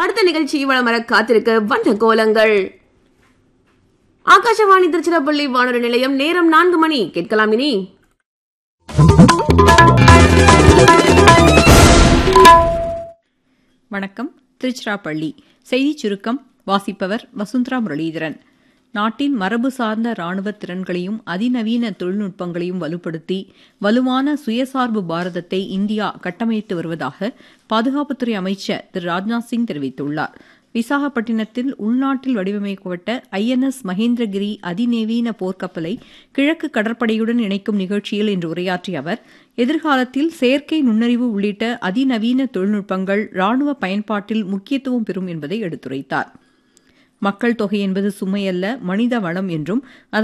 அடுத்த நிகழ்ச்சி வளம் வர காத்திருக்க வண்ண கோலங்கள் ஆகாஷவாணி திருச்சிராப்பள்ளி வானொலி நிலையம் நேரம் நான்கு மணி கேட்கலாம் இனி வணக்கம் திருச்சிராப்பள்ளி செய்திச் சுருக்கம் வாசிப்பவர் வசுந்தரா முரளீதரன் நாட்டின் மரபு சார்ந்த ராணுவ திறன்களையும் அதிநவீன தொழில்நுட்பங்களையும் வலுப்படுத்தி வலுவான சுயசார்பு பாரதத்தை இந்தியா கட்டமைத்து வருவதாக பாதுகாப்புத்துறை அமைச்சர் திரு ராஜ்நாத் சிங் தெரிவித்துள்ளார் விசாகப்பட்டினத்தில் உள்நாட்டில் வடிவமைக்கப்பட்ட ஐஎன்எஸ் மகேந்திரகிரி அதிநவீன போர்க்கப்பலை கிழக்கு கடற்படையுடன் இணைக்கும் நிகழ்ச்சியில் இன்று உரையாற்றிய அவர் எதிர்காலத்தில் செயற்கை நுண்ணறிவு உள்ளிட்ட அதிநவீன தொழில்நுட்பங்கள் ராணுவ பயன்பாட்டில் முக்கியத்துவம் பெறும் என்பதை எடுத்துரைத்தார் மக்கள் தொகை என்பது சுமையல்ல மனித வளம் என்றும்